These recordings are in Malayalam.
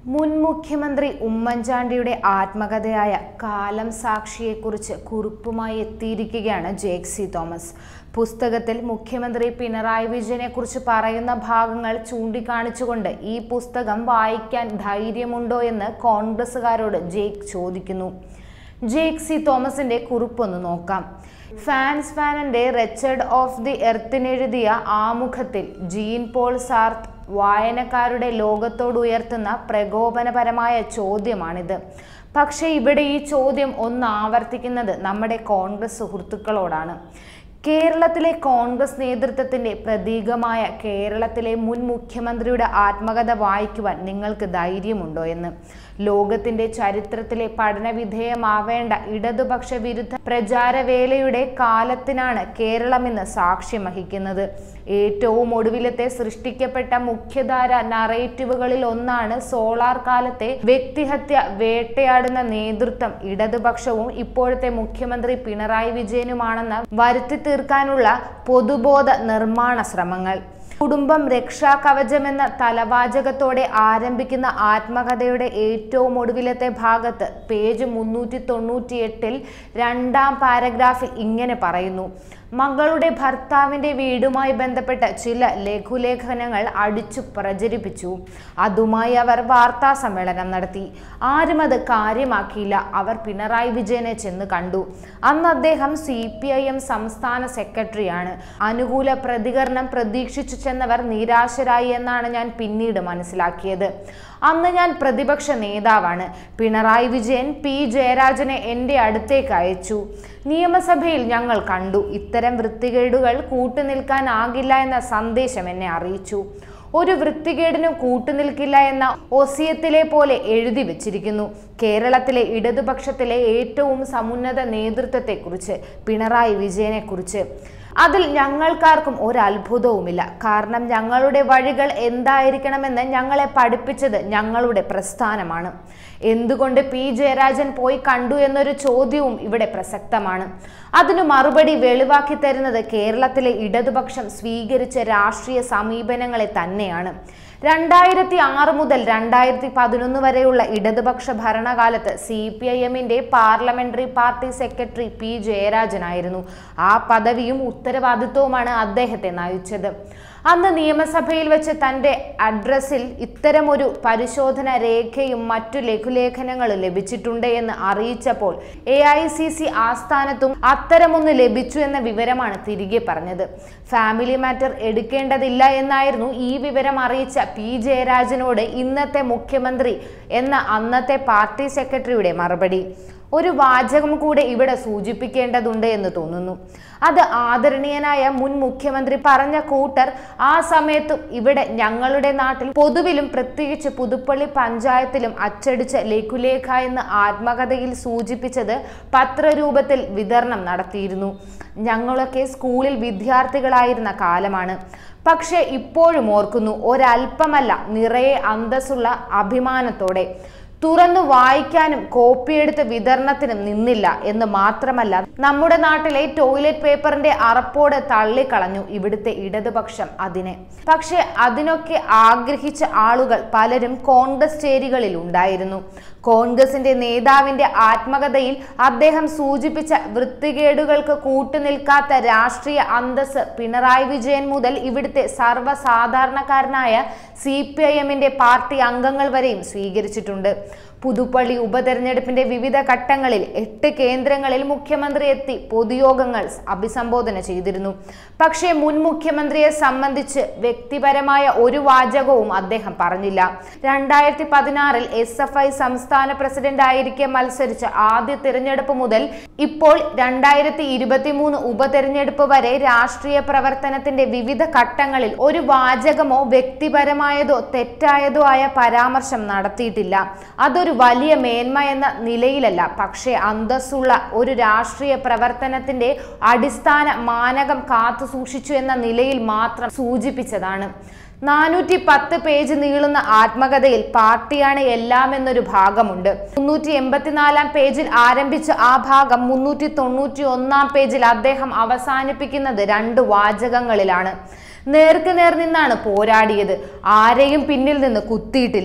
മുൻ മുഖ്യമന്ത്രി ഉമ്മൻചാണ്ടിയുടെ ആത്മകഥയായ കാലം സാക്ഷിയെക്കുറിച്ച് കുറിപ്പുമായി എത്തിയിരിക്കുകയാണ് ജേക്സി തോമസ് പുസ്തകത്തിൽ മുഖ്യമന്ത്രി പിണറായി വിജയനെക്കുറിച്ച് പറയുന്ന ഭാഗങ്ങൾ ചൂണ്ടിക്കാണിച്ചുകൊണ്ട് ഈ പുസ്തകം വായിക്കാൻ ധൈര്യമുണ്ടോ എന്ന് കോൺഗ്രസുകാരോട് ജേക്ക് ചോദിക്കുന്നു ജേക്ക് സി തോമസിന്റെ കുറിപ്പൊന്ന് നോക്കാം ഫാൻസ് ഫാനന്റെ റെച്ചർഡ് ഓഫ് ദി എർത്തിനെഴുതിയ ആമുഖത്തിൽ ജീൻ പോൾ സാർത്ത് വായനക്കാരുടെ ലോകത്തോട് ഉയർത്തുന്ന പ്രകോപനപരമായ ചോദ്യമാണിത് പക്ഷേ ഇവിടെ ഈ ചോദ്യം ഒന്ന് ആവർത്തിക്കുന്നത് നമ്മുടെ കോൺഗ്രസ് സുഹൃത്തുക്കളോടാണ് കേരളത്തിലെ കോൺഗ്രസ് നേതൃത്വത്തിന്റെ പ്രതീകമായ കേരളത്തിലെ മുൻ മുഖ്യമന്ത്രിയുടെ ആത്മകഥ വായിക്കുവാൻ നിങ്ങൾക്ക് ധൈര്യമുണ്ടോ എന്ന് ലോകത്തിന്റെ ചരിത്രത്തിലെ പഠനവിധേയമാവേണ്ട ഇടതുപക്ഷ വിരുദ്ധ പ്രചാരവേലയുടെ കാലത്തിനാണ് കേരളം ഇന്ന് സാക്ഷ്യം വഹിക്കുന്നത് ഏറ്റവും ഒടുവിലത്തെ സൃഷ്ടിക്കപ്പെട്ട മുഖ്യധാര നറേറ്റീവുകളിൽ ഒന്നാണ് സോളാർ കാലത്തെ വ്യക്തിഹത്യ വേട്ടയാടുന്ന നേതൃത്വം ഇടതുപക്ഷവും ഇപ്പോഴത്തെ മുഖ്യമന്ത്രി പിണറായി വിജയനുമാണെന്ന് വരുത്തി തീർക്കാനുള്ള പൊതുബോധ നിർമ്മാണ ശ്രമങ്ങൾ കുടുംബം രക്ഷാകവചമെന്ന തലവാചകത്തോടെ ആരംഭിക്കുന്ന ആത്മകഥയുടെ ഏറ്റവും ഒടുവിലത്തെ ഭാഗത്ത് പേജ് മുന്നൂറ്റി തൊണ്ണൂറ്റിയെട്ടിൽ രണ്ടാം പാരഗ്രാഫിൽ ഇങ്ങനെ പറയുന്നു മകളുടെ ഭർത്താവിന്റെ വീടുമായി ബന്ധപ്പെട്ട ചില ലഘുലേഖനങ്ങൾ അടിച്ചു പ്രചരിപ്പിച്ചു അതുമായി അവർ വാർത്താ സമ്മേളനം നടത്തി ആരും അത് കാര്യമാക്കിയില്ല അവർ പിണറായി വിജയനെ ചെന്ന് കണ്ടു അന്ന് അദ്ദേഹം സി പി ഐ എം സംസ്ഥാന സെക്രട്ടറിയാണ് അനുകൂല പ്രതികരണം പ്രതീക്ഷിച്ചു ചെന്നവർ നിരാശരായി എന്നാണ് ഞാൻ പിന്നീട് മനസ്സിലാക്കിയത് അന്ന് ഞാൻ പ്രതിപക്ഷ നേതാവാണ് പിണറായി വിജയൻ പി ജയരാജനെ എൻ്റെ അടുത്തേക്ക് അയച്ചു നിയമസഭയിൽ ഞങ്ങൾ കണ്ടു ഇത്തരം വൃത്തികേടുകൾ കൂട്ടുനിൽക്കാനാകില്ല എന്ന സന്ദേശം എന്നെ അറിയിച്ചു ഒരു വൃത്തികേടിനും കൂട്ടുനിൽക്കില്ല എന്ന ഒസിയത്തിലെ പോലെ എഴുതി വച്ചിരിക്കുന്നു കേരളത്തിലെ ഇടതുപക്ഷത്തിലെ ഏറ്റവും സമുന്നത നേതൃത്വത്തെക്കുറിച്ച് പിണറായി വിജയനെക്കുറിച്ച് അതിൽ ഞങ്ങൾക്കാർക്കും ഒരു അത്ഭുതവുമില്ല കാരണം ഞങ്ങളുടെ വഴികൾ എന്തായിരിക്കണമെന്ന് ഞങ്ങളെ പഠിപ്പിച്ചത് ഞങ്ങളുടെ പ്രസ്ഥാനമാണ് എന്തുകൊണ്ട് പി ജയരാജൻ പോയി കണ്ടു എന്നൊരു ചോദ്യവും ഇവിടെ പ്രസക്തമാണ് അതിനു മറുപടി വെളിവാക്കി തരുന്നത് കേരളത്തിലെ ഇടതുപക്ഷം സ്വീകരിച്ച രാഷ്ട്രീയ സമീപനങ്ങളെ തന്നെയാണ് രണ്ടായിരത്തി ആറ് മുതൽ രണ്ടായിരത്തി പതിനൊന്ന് വരെയുള്ള ഇടതുപക്ഷ ഭരണകാലത്ത് സി പി ഐ എമ്മിന്റെ പാർലമെന്ററി പാർട്ടി സെക്രട്ടറി പി ജയരാജനായിരുന്നു ആ പദവിയും ഉത്തരവാദിത്വവുമാണ് അദ്ദേഹത്തെ നയിച്ചത് അന്ന് നിയമസഭയിൽ വെച്ച് തന്റെ അഡ്രസ്സിൽ ഇത്തരമൊരു പരിശോധന രേഖയും മറ്റു ലഘുലേഖനങ്ങളും ലഭിച്ചിട്ടുണ്ട് എന്ന് അറിയിച്ചപ്പോൾ എ ഐ സി സി ആസ്ഥാനത്തും അത്തരമൊന്ന് ലഭിച്ചു എന്ന വിവരമാണ് തിരികെ പറഞ്ഞത് ഫാമിലി മാറ്റർ എടുക്കേണ്ടതില്ല എന്നായിരുന്നു ഈ വിവരം അറിയിച്ച പി ജയരാജനോട് ഇന്നത്തെ മുഖ്യമന്ത്രി എന്ന അന്നത്തെ പാർട്ടി സെക്രട്ടറിയുടെ മറുപടി ഒരു വാചകം കൂടെ ഇവിടെ സൂചിപ്പിക്കേണ്ടതുണ്ട് എന്ന് തോന്നുന്നു അത് ആദരണീയനായ മുൻ മുഖ്യമന്ത്രി പറഞ്ഞ കൂട്ടർ ആ സമയത്തും ഇവിടെ ഞങ്ങളുടെ നാട്ടിൽ പൊതുവിലും പ്രത്യേകിച്ച് പുതുപ്പള്ളി പഞ്ചായത്തിലും അച്ചടിച്ച ലഘുലേഖ എന്ന് ആത്മകഥയിൽ സൂചിപ്പിച്ചത് പത്രരൂപത്തിൽ വിതരണം നടത്തിയിരുന്നു ഞങ്ങളൊക്കെ സ്കൂളിൽ വിദ്യാർത്ഥികളായിരുന്ന കാലമാണ് പക്ഷെ ഇപ്പോഴും ഓർക്കുന്നു ഒരല്പമല്ല നിറയെ അന്തസ്സുള്ള അഭിമാനത്തോടെ തുറന്നു വായിക്കാനും കോപ്പിയെടുത്ത് വിതരണത്തിനും നിന്നില്ല എന്ന് മാത്രമല്ല നമ്മുടെ നാട്ടിലെ ടോയ്ലറ്റ് പേപ്പറിന്റെ അറപ്പോട് തള്ളിക്കളഞ്ഞു ഇവിടുത്തെ ഇടതുപക്ഷം അതിനെ പക്ഷെ അതിനൊക്കെ ആഗ്രഹിച്ച ആളുകൾ പലരും കോൺഗ്രസ് ചേരികളിൽ ഉണ്ടായിരുന്നു കോൺഗ്രസിന്റെ നേതാവിന്റെ ആത്മകഥയിൽ അദ്ദേഹം സൂചിപ്പിച്ച വൃത്തികേടുകൾക്ക് കൂട്ടുനിൽക്കാത്ത രാഷ്ട്രീയ അന്തസ് പിണറായി വിജയൻ മുതൽ ഇവിടുത്തെ സർവ്വസാധാരണക്കാരനായ സി പി ഐ എമ്മിന്റെ പാർട്ടി അംഗങ്ങൾ വരെയും സ്വീകരിച്ചിട്ടുണ്ട് പുതുപ്പള്ളി ഉപതെരഞ്ഞെടുപ്പിന്റെ വിവിധ ഘട്ടങ്ങളിൽ എട്ട് കേന്ദ്രങ്ങളിൽ മുഖ്യമന്ത്രി എത്തി പൊതുയോഗങ്ങൾ അഭിസംബോധന ചെയ്തിരുന്നു പക്ഷേ മുൻ മുഖ്യമന്ത്രിയെ സംബന്ധിച്ച് വ്യക്തിപരമായ ഒരു വാചകവും അദ്ദേഹം പറഞ്ഞില്ല രണ്ടായിരത്തി പതിനാറിൽ എസ് എഫ് ഐ സംസ്ഥാന പ്രസിഡന്റ് ആയിരിക്കെ മത്സരിച്ച ആദ്യ തിരഞ്ഞെടുപ്പ് മുതൽ ഇപ്പോൾ രണ്ടായിരത്തി ഇരുപത്തി മൂന്ന് ഉപതെരഞ്ഞെടുപ്പ് വരെ രാഷ്ട്രീയ പ്രവർത്തനത്തിന്റെ വിവിധ ഘട്ടങ്ങളിൽ ഒരു വാചകമോ വ്യക്തിപരമായതോ തെറ്റായതോ ആയ പരാമർശം നടത്തിയിട്ടില്ല അതൊരു വലിയ മേന്മ എന്ന നിലയിലല്ല പക്ഷേ അന്തസ്സുള്ള ഒരു രാഷ്ട്രീയ പ്രവർത്തനത്തിന്റെ അടിസ്ഥാന മാനകം കാത്തു സൂക്ഷിച്ചു എന്ന നിലയിൽ മാത്രം സൂചിപ്പിച്ചതാണ് നാനൂറ്റി പത്ത് പേജ് നീളുന്ന ആത്മകഥയിൽ പാർട്ടിയാണ് എല്ലാം എന്നൊരു ഭാഗമുണ്ട് മുന്നൂറ്റി എൺപത്തിനാലാം പേജിൽ ആരംഭിച്ച ആ ഭാഗം മുന്നൂറ്റി തൊണ്ണൂറ്റി ഒന്നാം പേജിൽ അദ്ദേഹം അവസാനിപ്പിക്കുന്നത് രണ്ട് വാചകങ്ങളിലാണ് നേർക്ക് നേർ നിന്നാണ് പോരാടിയത് ആരെയും പിന്നിൽ നിന്ന് കുത്തിയിട്ടില്ല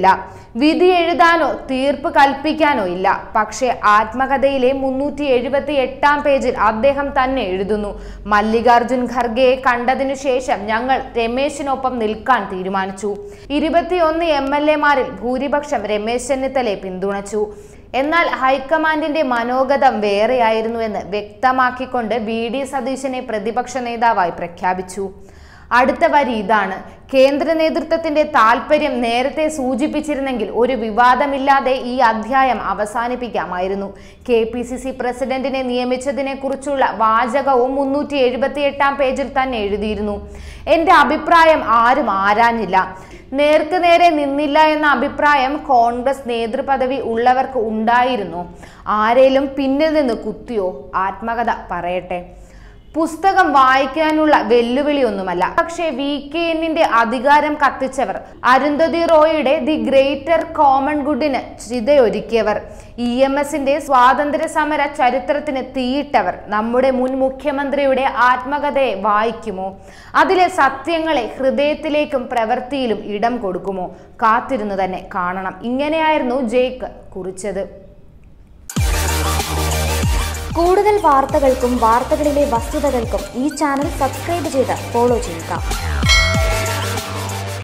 വിധി എഴുതാനോ തീർപ്പ് കൽപ്പിക്കാനോ ഇല്ല പക്ഷേ ആത്മകഥയിലെ മുന്നൂറ്റി എഴുപത്തി എട്ടാം പേജിൽ അദ്ദേഹം തന്നെ എഴുതുന്നു മല്ലികാർജുൻ ഖർഗെയെ കണ്ടതിനു ശേഷം ഞങ്ങൾ രമേശിനൊപ്പം നിൽക്കാൻ തീരുമാനിച്ചു ഇരുപത്തിയൊന്ന് എം എൽ എമാരിൽ ഭൂരിപക്ഷം രമേശ് ചെന്നിത്തലയെ പിന്തുണച്ചു എന്നാൽ ഹൈക്കമാൻഡിന്റെ മനോഗതം വേറെയായിരുന്നുവെന്ന് വ്യക്തമാക്കിക്കൊണ്ട് വി ഡി സതീശനെ പ്രതിപക്ഷ നേതാവായി പ്രഖ്യാപിച്ചു അടുത്ത വരി ഇതാണ് കേന്ദ്ര നേതൃത്വത്തിന്റെ താൽപര്യം നേരത്തെ സൂചിപ്പിച്ചിരുന്നെങ്കിൽ ഒരു വിവാദമില്ലാതെ ഈ അധ്യായം അവസാനിപ്പിക്കാമായിരുന്നു കെ പി സി സി പ്രസിഡന്റിനെ നിയമിച്ചതിനെ കുറിച്ചുള്ള വാചകവും മുന്നൂറ്റി എഴുപത്തിയെട്ടാം പേജിൽ തന്നെ എഴുതിയിരുന്നു എന്റെ അഭിപ്രായം ആരും ആരാഞ്ഞില്ല നേർക്ക് നേരെ നിന്നില്ല എന്ന അഭിപ്രായം കോൺഗ്രസ് നേതൃപദവി ഉള്ളവർക്ക് ഉണ്ടായിരുന്നു ആരേലും പിന്നിൽ നിന്ന് കുത്തിയോ ആത്മകഥ പറയട്ടെ പുസ്തകം വായിക്കാനുള്ള വെല്ലുവിളിയൊന്നുമല്ല പക്ഷേ വി കെ എന്നിന്റെ അധികാരം കത്തിച്ചവർ അരുന്ധതി റോയുടെ ദി ഗ്രേറ്റർ കോമൺ ഗുഡിന് ചിതയൊരുക്കിയവർ ഇ എം എസിന്റെ സ്വാതന്ത്ര്യ സമര ചരിത്രത്തിന് തീയിട്ടവർ നമ്മുടെ മുൻ മുഖ്യമന്ത്രിയുടെ ആത്മകഥയെ വായിക്കുമോ അതിലെ സത്യങ്ങളെ ഹൃദയത്തിലേക്കും പ്രവൃത്തിയിലും ഇടം കൊടുക്കുമോ കാത്തിരുന്നു തന്നെ കാണണം ഇങ്ങനെയായിരുന്നു ജേക്ക് കുറിച്ചത് കൂടുതൽ വാർത്തകൾക്കും വാർത്തകളിലെ വസ്തുതകൾക്കും ഈ ചാനൽ സബ്സ്ക്രൈബ് ചെയ്ത് ഫോളോ ചെയ്യുക